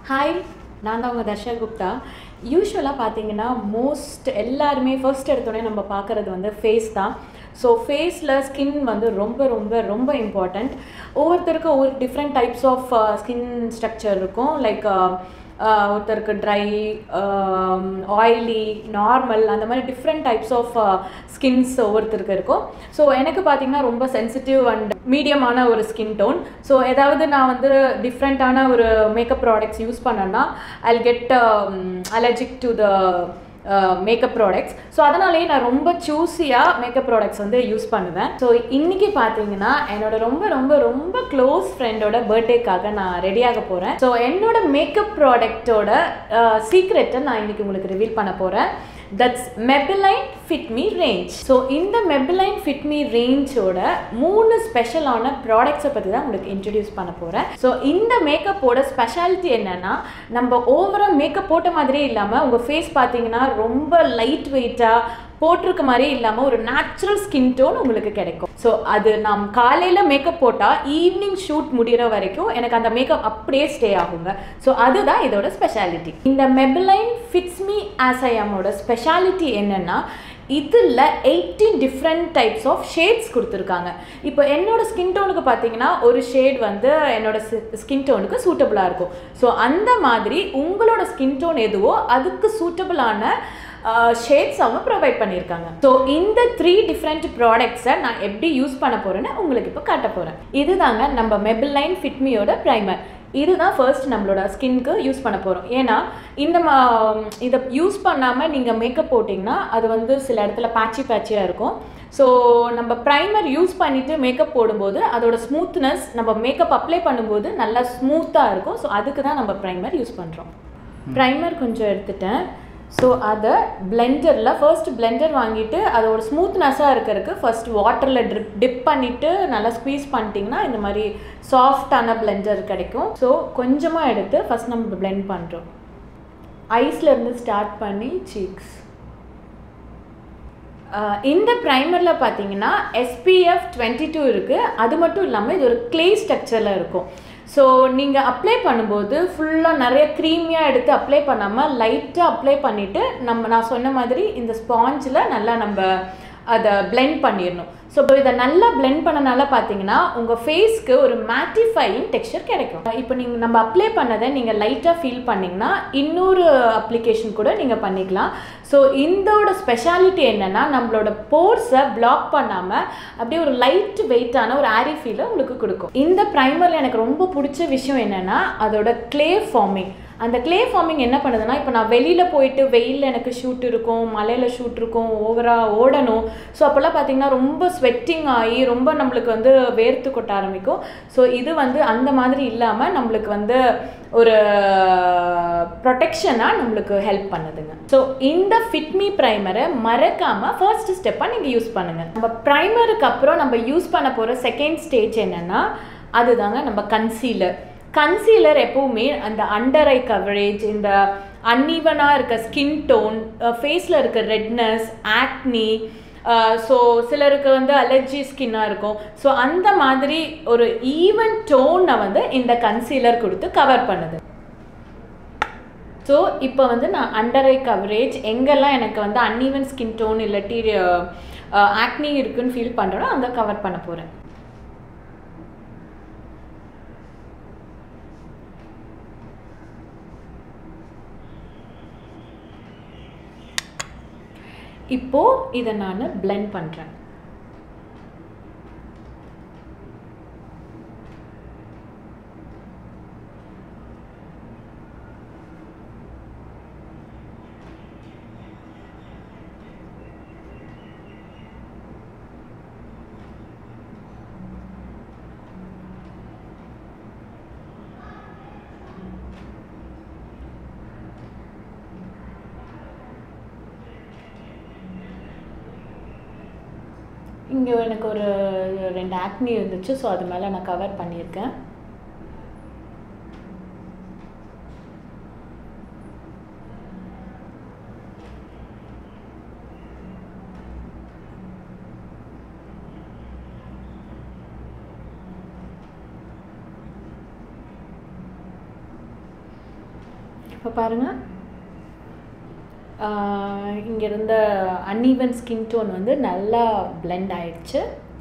hi நான் தான் உங்கள் தர்ஷா குப்தா யூஸ்வலாக பார்த்தீங்கன்னா மோஸ்ட் எல்லாருமே ஃபர்ஸ்ட் எடுத்தோடனே நம்ம பார்க்குறது வந்து ஃபேஸ் தான் ஸோ ஃபேஸில் ஸ்கின் வந்து ரொம்ப ரொம்ப ரொம்ப இம்பார்ட்டண்ட் ஒவ்வொருத்தருக்கும் ஒவ்வொரு different types of skin structure இருக்கும் லைக் ஒருத்தருக்கு ட்ரை ஆயிலி நார்மல் அந்த மாதிரி டிஃப்ரெண்ட் டைப்ஸ் ஆஃப் ஸ்கின்ஸ் ஒவ்வொருத்தருக்கு இருக்கும் ஸோ எனக்கு பார்த்தீங்கன்னா ரொம்ப சென்சிட்டிவ் அண்ட் மீடியமான ஒரு ஸ்கின் டோன் ஸோ ஏதாவது நான் வந்து டிஃப்ரெண்ட்டான ஒரு மேக்கப் ப்ராடக்ட்ஸ் யூஸ் பண்ணேன்னா I get allergic to the makeup products so அதனாலேயே நான் ரொம்ப சூஸியாக மேக்கப் ப்ராடக்ட்ஸ் வந்து யூஸ் பண்ணுவேன் ஸோ இன்றைக்கி பார்த்தீங்கன்னா என்னோட ரொம்ப ரொம்ப ரொம்ப க்ளோஸ் ஃப்ரெண்டோட பர்த்டேக்காக நான் ரெடியாக போகிறேன் ஸோ என்னோட மேக்கப் ப்ராடக்டோட சீக்ரெட்டை நான் இன்றைக்கி உங்களுக்கு ரிவீல் பண்ண போகிறேன் that's Maybelline fit me range so இந்த மெபிலைன் ஃபிட் மீ ரேஞ்சோட மூணு ஸ்பெஷலான ப்ராடக்ட்ஸை பற்றி தான் உங்களுக்கு இன்ட்ரடியூஸ் பண்ண போகிறேன் ஸோ இந்த மேக்கப்போட ஸ்பெஷாலிட்டி என்னென்னா நம்ம ஓவரால் மேக்கப் போட்ட மாதிரியே இல்லாமல் உங்கள் ஃபேஸ் பார்த்தீங்கன்னா ரொம்ப லைட் வெயிட்டாக போட்டிருக்க மாதிரியே இல்லாமல் ஒரு நேச்சுரல் ஸ்கின் டோன் உங்களுக்கு கிடைக்கும் ஸோ அது நாம் காலையில் மேக்கப் போட்டால் ஈவினிங் ஷூட் முடிகிற வரைக்கும் எனக்கு அந்த மேக்கப் அப்படியே ஸ்டே ஆகுங்க ஸோ அதுதான் இதோட ஸ்பெஷாலிட்டி இந்த Maybelline fits me as I அம்மோட ஸ்பெஷாலிட்டி என்னென்னா இதில் eighteen different types of shades கொடுத்துருக்காங்க இப்போ என்னோட ஸ்கின் டோனுக்கு பார்த்தீங்கன்னா ஒரு ஷேட் வந்து என்னோட ஸ்கின் டோனுக்கு சூட்டபுளாக இருக்கும் ஸோ அந்த மாதிரி உங்களோட ஸ்கின் டோன் எதுவோ அதுக்கு சூட்டபுளான ஷேட்ஸ் அவங்க ப்ரொவைட் பண்ணியிருக்காங்க ஸோ இந்த த்ரீ டிஃப்ரெண்ட் ப்ராடக்ட்ஸை நான் எப்படி யூஸ் பண்ண போகிறேன்னு உங்களுக்கு இப்போ காட்ட போகிறேன் இதுதாங்க நம்ம மெபிலைன் ஃபிட்மியோட ப்ரைமர் இதுதான் ஃபர்ஸ்ட் நம்மளோட ஸ்கின்க்கு யூஸ் பண்ண போகிறோம் ஏன்னா இந்த இதை யூஸ் பண்ணாமல் நீங்கள் மேக்கப் போட்டிங்கன்னா அது வந்து சில இடத்துல பேட்சி பேட்சியாக இருக்கும் ஸோ நம்ம ப்ரைமர் யூஸ் பண்ணிவிட்டு மேக்கப் போடும்போது அதோட ஸ்மூத்னஸ் நம்ம மேக்கப் அப்ளை பண்ணும்போது நல்லா ஸ்மூத்தாக இருக்கும் ஸோ அதுக்கு தான் நம்ம ப்ரைமர் யூஸ் பண்ணுறோம் ப்ரைமர் கொஞ்சம் எடுத்துட்டேன் ஸோ அதை பிளெண்டரில் ஃபர்ஸ்ட் பிளெண்டர் வாங்கிட்டு அதோட ஸ்மூத்னஸாக இருக்கிறதுக்கு ஃபர்ஸ்ட் வாட்டரில் ட்ரிப் டிப் பண்ணிவிட்டு நல்லா ஸ்க்வீஸ் பண்ணிட்டிங்கன்னா இந்த மாதிரி சாஃப்டான பிளெண்டர் கிடைக்கும் ஸோ கொஞ்சமாக எடுத்து ஃபஸ்ட் நம்ம பிளெண்ட் பண்ணுறோம் ஐஸ்லேருந்து ஸ்டார்ட் பண்ணி சீக்ஸ் இந்த ப்ரைமரில் பார்த்தீங்கன்னா எஸ்பிஎஃப் டுவெண்ட்டி டூ இருக்குது அது மட்டும் இல்லாமல் இது ஒரு கிளே ஸ்ட்ரக்சரில் இருக்கும் ஸோ நீங்கள் அப்ளை பண்ணும்போது ஃபுல்லாக நிறைய க்ரீமியாக எடுத்து அப்ளை பண்ணாமல் லைட்டாக அப்ளை பண்ணிவிட்டு நம்ம நான் சொன்ன மாதிரி இந்த ஸ்பாஞ்சில் நல்லா நம்ம அதை பிளெண்ட் பண்ணிடணும் ஸோ இப்போ இதை நல்லா பிளெண்ட் பண்ணனால பார்த்தீங்கன்னா உங்கள் ஃபேஸ்க்கு ஒரு மேட்டிஃபையிங் டெக்ஸ்சர் கிடைக்கும் இப்போ நீங்கள் நம்ம அப்ளை பண்ணதை நீங்கள் லைட்டாக ஃபீல் பண்ணிங்கன்னா இன்னொரு அப்ளிகேஷன் கூட நீங்கள் பண்ணிக்கலாம் ஸோ இதோட ஸ்பெஷாலிட்டி என்னென்னா நம்மளோட போர்ஸை பிளாக் பண்ணாமல் அப்படியே ஒரு லைட் வெயிட்டான ஒரு ஆரி ஃபீலை உங்களுக்கு கொடுக்கும் இந்த ப்ரைமரில் எனக்கு ரொம்ப பிடிச்ச விஷயம் என்னென்னா அதோட கிளே ஃபார்மிங் அந்த கிளே ஃபார்மிங் என்ன பண்ணுதுன்னா இப்போ நான் வெளியில் போயிட்டு வெயிலில் எனக்கு ஷூட் இருக்கும் மலையில் ஷூட் இருக்கும் ஓவராக ஓடணும் ஸோ அப்போல்லாம் பார்த்தீங்கன்னா ரொம்ப ஸ்வெட்டிங் ஆகி ரொம்ப நம்மளுக்கு வந்து வேர்த்து கொட்ட ஆரம்பிக்கும் ஸோ இது வந்து அந்த மாதிரி இல்லாமல் நம்மளுக்கு வந்து ஒரு ப்ரொடெக்ஷனாக நம்மளுக்கு ஹெல்ப் பண்ணுதுங்க ஸோ இந்த ஃபிட்மி ப்ரைமரை மறக்காமல் ஃபர்ஸ்ட் ஸ்டெப்பாக நீங்கள் யூஸ் பண்ணுங்கள் நம்ம ப்ரைமருக்கு அப்புறம் நம்ம யூஸ் பண்ண போகிற செகண்ட் ஸ்டேஜ் என்னென்னா அதுதாங்க நம்ம கன்சீலர் கன்சீலர் எப்போவுமே அந்த அண்டர் ஐ கவரேஜ் இந்த அன்ஈவனாக இருக்க ஸ்கின் டோன் ஃபேஸில் இருக்க ரெட்னஸ் ஆக்னி ஸோ சிலருக்கு வந்து அலர்ஜி ஸ்கின்னாக இருக்கும் ஸோ அந்த மாதிரி ஒரு ஈவன் டோனை வந்து இந்த கன்சீலர் கொடுத்து கவர் பண்ணுது ஸோ இப்போ வந்து நான் அண்டர் ஐ கவரேஜ் எங்கெல்லாம் எனக்கு வந்து அன்ஈவன் ஸ்கின் டோன் இல்லாட்டி ஆக்னி இருக்குன்னு ஃபீல் பண்ணுறோனோ அங்கே கவர் பண்ண போகிறேன் இப்போது இதை நான் பிளெண்ட் பண்ணுறேன் இங்கே எனக்கு ஒரு ரெண்டு ஆக்னி இருந்துச்சு ஸோ அது மேலே நான் கவர் பண்ணியிருக்கேன் இப்போ பாருங்கள் இங்கே இருந்த அன்ஈவன் ஸ்கின் டோன் வந்து நல்லா பிளெண்ட் ஆயிடுச்சு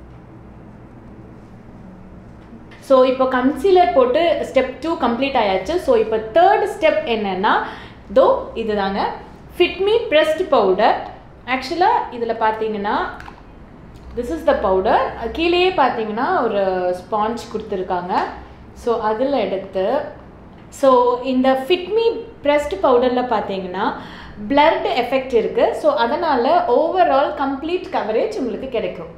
ஸோ இப்போ கன்சீலர் போட்டு ஸ்டெப் டூ கம்ப்ளீட் ஆயாச்சு ஸோ இப்போ தேர்ட் ஸ்டெப் என்னென்னா தோ இதுதாங்க ஃபிட்மி ப்ரெஸ்ட் பவுடர் ஆக்சுவலாக இதில் பார்த்தீங்கன்னா திஸ் இஸ் த பவுடர் கீழேயே பார்த்தீங்கன்னா ஒரு ஸ்பாஞ்ச் கொடுத்துருக்காங்க ஸோ அதில் எடுத்து ஸோ இந்த ஃபிட்மி ப்ரெஸ்ட் பவுடரில் பார்த்தீங்கன்னா பிளட் எஃபெக்ட் இருக்குது ஸோ அதனால் ஓவரால் கம்ப்ளீட் கவரேஜ் உங்களுக்கு கிடைக்கும்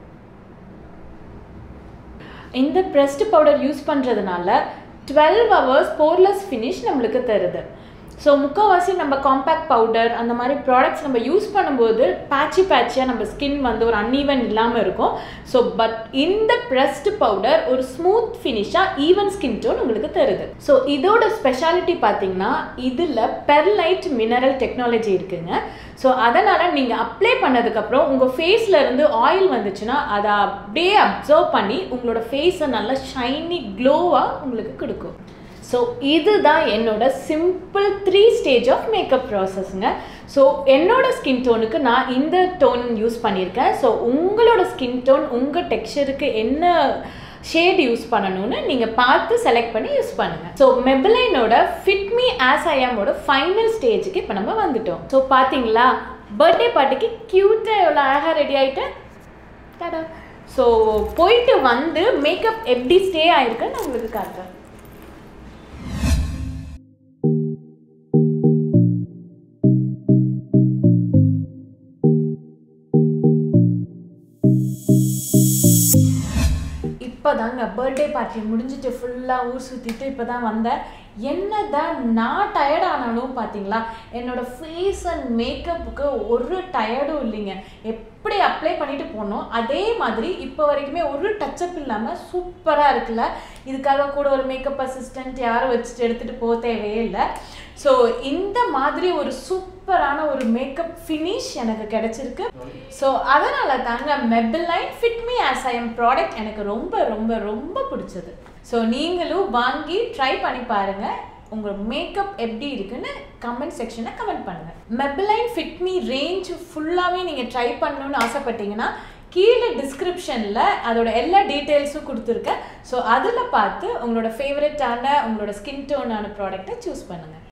இந்த ப்ரெஸ்ட் பவுடர் யூஸ் பண்ணுறதுனால டுவெல் ஹவர்ஸ் போர்லெஸ் ஃபினிஷ் நம்மளுக்கு தருது ஸோ முக்கால்வாசி நம்ம காம்பேக்ட் பவுடர் அந்த மாதிரி ப்ராடக்ட்ஸ் நம்ம யூஸ் பண்ணும்போது பேட்சி பேட்சியாக நம்ம ஸ்கின் வந்து ஒரு அன்ஈவன் இல்லாமல் இருக்கும் ஸோ பட் இந்த ப்ரெஸ்ட் பவுடர் ஒரு ஸ்மூத் ஃபினிஷாக ஈவன் ஸ்கின் டோன் உங்களுக்கு தருது ஸோ இதோட ஸ்பெஷாலிட்டி பார்த்தீங்கன்னா இதில் பெர்லைட் மினரல் டெக்னாலஜி இருக்குங்க ஸோ அதனால் நீங்கள் அப்ளை பண்ணதுக்கப்புறம் உங்கள் ஃபேஸில் இருந்து ஆயில் வந்துச்சுன்னா அதை அப்படியே அப்சர்வ் பண்ணி உங்களோட ஃபேஸை நல்லா ஷைனி க்ளோவாக உங்களுக்கு கொடுக்கும் ஸோ இதுதான் என்னோட simple three stage of makeup ப்ராசஸ்ங்க ஸோ என்னோட ஸ்கின் டோனுக்கு நான் இந்த டோன் யூஸ் பண்ணியிருக்கேன் ஸோ உங்களோட ஸ்கின் டோன் உங்கள் டெக்ஸ்சருக்கு என்ன ஷேட் யூஸ் பண்ணணும்னு நீங்கள் பார்த்து செலக்ட் பண்ணி யூஸ் பண்ணுங்கள் ஸோ மெபிலைனோட ஃபிட் மீ ஆஸ் ஐ ஆமோட ஃபைனல் ஸ்டேஜுக்கு இப்போ நம்ம வந்துட்டோம் ஸோ பார்த்தீங்களா பர்த்டே பார்ட்டிக்கு க்யூட்டாக எவ்வளோ அழகாக ரெடி ஆகிட்டேன் டடா ஸோ போயிட்டு வந்து மேக்கப் எப்படி ஸ்டே ஆயிருக்குன்னு நான் உங்களுக்கு காட்டுறேன் இப்போ தாங்க பர்த்டே பார்ட்டி முடிஞ்சிட்டு ஃபுல்லாக ஊர் சுற்றிட்டு இப்போ தான் வந்தேன் என்ன தான் நான் டயர்ட் ஆனாலும் பார்த்தீங்களா என்னோட ஃபேஸ் அண்ட் மேக்கப்புக்கு ஒரு டயர்டும் இல்லைங்க எப்படி அப்ளை பண்ணிட்டு போனோம் அதே மாதிரி இப்போ வரைக்குமே ஒரு டச்சப் இல்லாமல் சூப்பராக இருக்குல்ல இதுக்காக கூட ஒரு மேக்கப் அசிஸ்டன்ட் யாரும் வச்சுட்டு எடுத்துகிட்டு போக தேவையே இல்லை ஸோ இந்த மாதிரி ஒரு சூப்பரான ஒரு மேக்கப் ஃபினிஷ் எனக்கு கிடைச்சிருக்கு ஸோ அதனால தாங்க Maybelline fit me as I am product எனக்கு ரொம்ப ரொம்ப ரொம்ப பிடிச்சது ஸோ நீங்களும் வாங்கி ட்ரை பண்ணி பாருங்க உங்கள் மேக்கப் எப்படி இருக்குன்னு கமெண்ட் செக்ஷனில் கமெண்ட் பண்ணுங்கள் மெபிலைன் ஃபிட் மீ ரேஞ்ச் ஃபுல்லாகவே நீங்கள் ட்ரை பண்ணணும்னு ஆசைப்பட்டீங்கன்னா கீழே டிஸ்கிரிப்ஷனில் அதோட எல்லா டீட்டெயில்ஸும் கொடுத்துருக்கேன் ஸோ அதில் பார்த்து உங்களோட ஃபேவரட்டான உங்களோட ஸ்கின் டோனான ப்ராடக்டை சூஸ் பண்ணுங்கள்